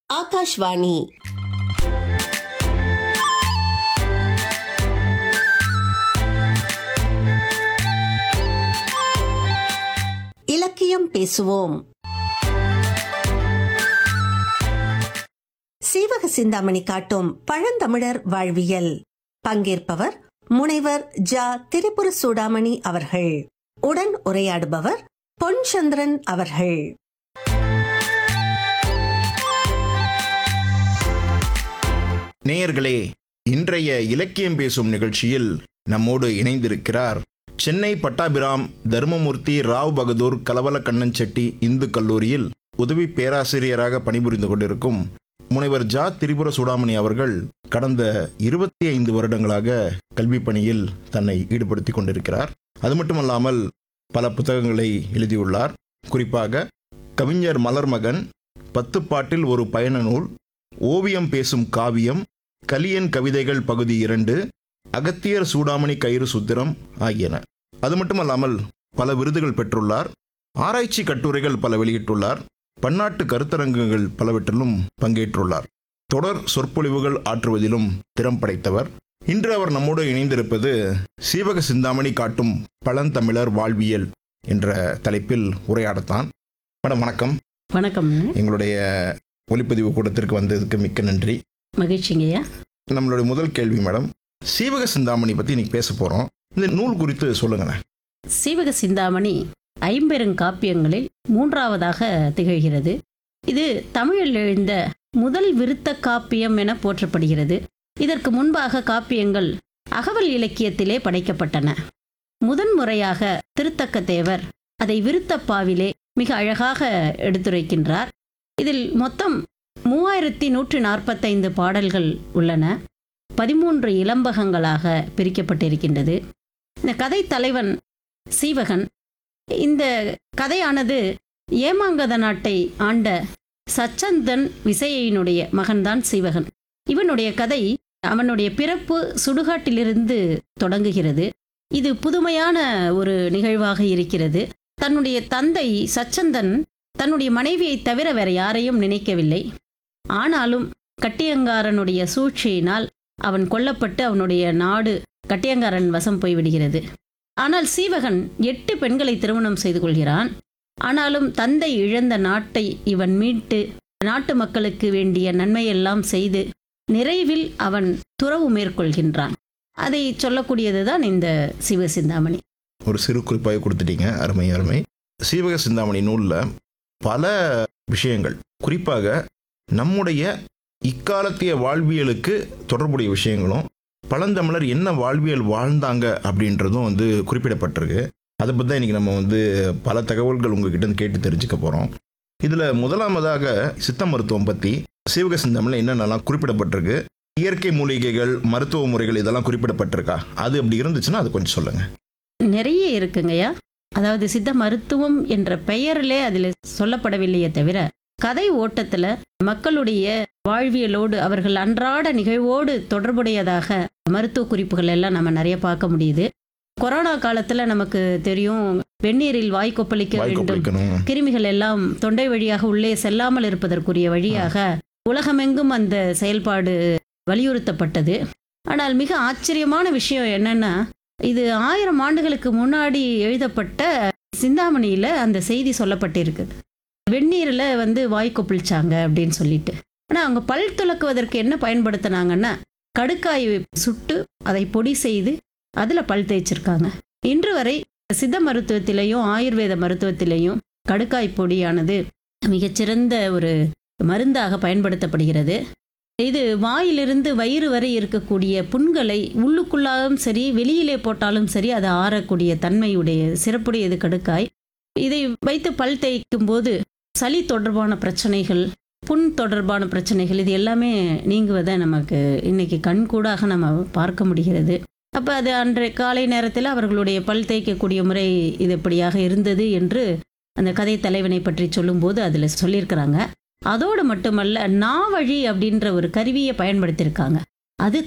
ஆகாஷ்வாணி இலக்கியம் பேசுவோம் சீவக சிந்தாமணி காட்டும் பழந்தமிழர் வாழ்வியல் பங்கேற்பவர் முனைவர் ஜா திரிபுர சூடாமணி அவர்கள் உடன் உரையாடுபவர் பொன் சந்திரன் அவர்கள் நேயர்களே இன்றைய இலக்கியம் பேசும் நிகழ்ச்சியில் நம்மோடு இணைந்திருக்கிறார் சென்னை பட்டாபிராம் தர்மமூர்த்தி ராவ் பகதூர் கலவல கண்ணன் செட்டி இந்து கல்லூரியில் உதவி பேராசிரியராக பணிபுரிந்து கொண்டிருக்கும் முனைவர் ஜா திரிபுர சூடாமணி அவர்கள் கடந்த இருபத்தி ஐந்து வருடங்களாக கல்வி பணியில் தன்னை ஈடுபடுத்தி கொண்டிருக்கிறார் அது மட்டுமல்லாமல் பல புத்தகங்களை எழுதியுள்ளார் குறிப்பாக கவிஞர் மலர்மகன் பத்து பாட்டில் ஒரு பயண நூல் ஓவியம் பேசும் காவியம் கலியன் கவிதைகள் பகுதி இரண்டு அகத்தியர் சூடாமணி கயிறு சுத்திரம் ஆகியன அது மட்டுமல்லாமல் பல விருதுகள் பெற்றுள்ளார் ஆராய்ச்சி கட்டுரைகள் பல வெளியிட்டுள்ளார் பன்னாட்டு கருத்தரங்குகள் பலவற்றிலும் பங்கேற்றுள்ளார் தொடர் சொற்பொழிவுகள் ஆற்றுவதிலும் திறம் படைத்தவர் இன்று அவர் நம்மோடு இணைந்திருப்பது சீவக சிந்தாமணி காட்டும் பழந்தமிழர் வாழ்வியல் என்ற தலைப்பில் உரையாடத்தான் மேடம் வணக்கம் வணக்கம்ங்க எங்களுடைய ஒலிப்பதிவு கூடத்திற்கு வந்ததுக்கு மிக்க நன்றி மகிழ்ச்சிங்கய்யா நம்மளுடைய முதல் கேள்வி மேடம் சீவக சிந்தாமணி பத்தி இன்னைக்கு பேச போறோம் இந்த நூல் குறித்து சொல்லுங்களேன் சீவக சிந்தாமணி ஐம்பெருங்காப்பியங்களில் மூன்றாவதாக திகழ்கிறது இது தமிழில் எழுந்த முதல் விருத்த காப்பியம் என போற்றப்படுகிறது இதற்கு முன்பாக காப்பியங்கள் அகவல் இலக்கியத்திலே படைக்கப்பட்டன முதன்முறையாக திருத்தக்க தேவர் அதை விருத்தப்பாவிலே மிக அழகாக எடுத்துரைக்கின்றார் இதில் மொத்தம் மூவாயிரத்தி நூற்றி நாற்பத்தைந்து பாடல்கள் உள்ளன பதிமூன்று இலம்பகங்களாக பிரிக்கப்பட்டிருக்கின்றது இந்த கதை தலைவன் சீவகன் இந்த கதையானது ஏமாங்கத நாட்டை ஆண்ட சச்சந்தன் விசையினுடைய மகன்தான் சீவகன் இவனுடைய கதை அவனுடைய பிறப்பு சுடுகாட்டிலிருந்து தொடங்குகிறது இது புதுமையான ஒரு நிகழ்வாக இருக்கிறது தன்னுடைய தந்தை சச்சந்தன் தன்னுடைய மனைவியை தவிர வேற யாரையும் நினைக்கவில்லை ஆனாலும் கட்டியங்காரனுடைய சூழ்ச்சியினால் அவன் கொல்லப்பட்டு அவனுடைய நாடு கட்டியங்காரன் வசம் போய்விடுகிறது ஆனால் சீவகன் எட்டு பெண்களை திருமணம் செய்து கொள்கிறான் ஆனாலும் தந்தை இழந்த நாட்டை இவன் மீட்டு நாட்டு மக்களுக்கு வேண்டிய நன்மையெல்லாம் செய்து நிறைவில் அவன் துறவு மேற்கொள்கின்றான் அதை சொல்லக்கூடியதுதான் இந்த சிவசிந்தாமணி ஒரு சிறு குறிப்பாக கொடுத்துட்டீங்க அருமை அருமை சீவக சிந்தாமணி நூலில் பல விஷயங்கள் குறிப்பாக நம்முடைய இக்காலத்திய வாழ்வியலுக்கு தொடர்புடைய விஷயங்களும் பழந்தமிழர் என்ன வாழ்வியல் வாழ்ந்தாங்க அப்படின்றதும் வந்து குறிப்பிடப்பட்டிருக்கு அதை பற்றி தான் இன்றைக்கி நம்ம வந்து பல தகவல்கள் உங்ககிட்ட இருந்து கேட்டு தெரிஞ்சுக்க போகிறோம் இதில் முதலாவதாக சித்த மருத்துவம் பற்றி சீவக சிந்தாமணியில் என்னென்னலாம் குறிப்பிடப்பட்டிருக்கு இயற்கை மூலிகைகள் மருத்துவ முறைகள் இதெல்லாம் குறிப்பிடப்பட்டிருக்கா அது அப்படி இருந்துச்சுன்னா அது கொஞ்சம் சொல்லுங்கள் நிறைய இருக்குங்கய்யா அதாவது சித்த மருத்துவம் என்ற பெயரிலே அதில் சொல்லப்படவில்லையே தவிர கதை ஓட்டத்தில் மக்களுடைய வாழ்வியலோடு அவர்கள் அன்றாட நிகழ்வோடு தொடர்புடையதாக மருத்துவ குறிப்புகள் எல்லாம் நம்ம நிறைய பார்க்க முடியுது கொரோனா காலத்தில் நமக்கு தெரியும் வெந்நீரில் வாய் கொப்பளிக்க வாய் வேண்டும் கொப்பளிக்கணும் கிருமிகள் எல்லாம் தொண்டை வழியாக உள்ளே செல்லாமல் இருப்பதற்குரிய வழியாக உலகமெங்கும் அந்த செயல்பாடு வலியுறுத்தப்பட்டது ஆனால் மிக ஆச்சரியமான விஷயம் என்னன்னா இது ஆயிரம் ஆண்டுகளுக்கு முன்னாடி எழுதப்பட்ட சிந்தாமணியில அந்த செய்தி சொல்லப்பட்டிருக்கு வெந்நீரில் வந்து வாய் கொப்பளிச்சாங்க அப்படின்னு சொல்லிட்டு ஆனால் அவங்க பல் துலக்குவதற்கு என்ன பயன்படுத்தினாங்கன்னா கடுக்காய் சுட்டு அதை பொடி செய்து அதில் பல் தேய்ச்சிருக்காங்க இன்று வரை சித்த மருத்துவத்திலையும் ஆயுர்வேத மருத்துவத்திலையும் கடுக்காய் பொடியானது மிகச்சிறந்த ஒரு மருந்தாக பயன்படுத்தப்படுகிறது இது வாயிலிருந்து வயிறு வரை இருக்கக்கூடிய புண்களை உள்ளுக்குள்ளாலும் சரி வெளியிலே போட்டாலும் சரி அது ஆறக்கூடிய தன்மையுடைய சிறப்புடையது கடுக்காய் இதை வைத்து பல் தேய்க்கும் போது சளி தொடர்பான பிரச்சனைகள் புண் தொடர்பான பிரச்சனைகள் இது எல்லாமே நீங்குவதை நமக்கு இன்னைக்கு கண்கூடாக நம்ம பார்க்க முடிகிறது அப்போ அது அன்றைய காலை நேரத்தில் அவர்களுடைய பல் தேய்க்கக்கூடிய முறை இது இப்படியாக இருந்தது என்று அந்த கதை தலைவனை பற்றி சொல்லும்போது அதில் சொல்லியிருக்கிறாங்க அதோடு மட்டுமல்ல நாவழி அப்படின்ற ஒரு கருவியை பயன்படுத்தியிருக்காங்க அது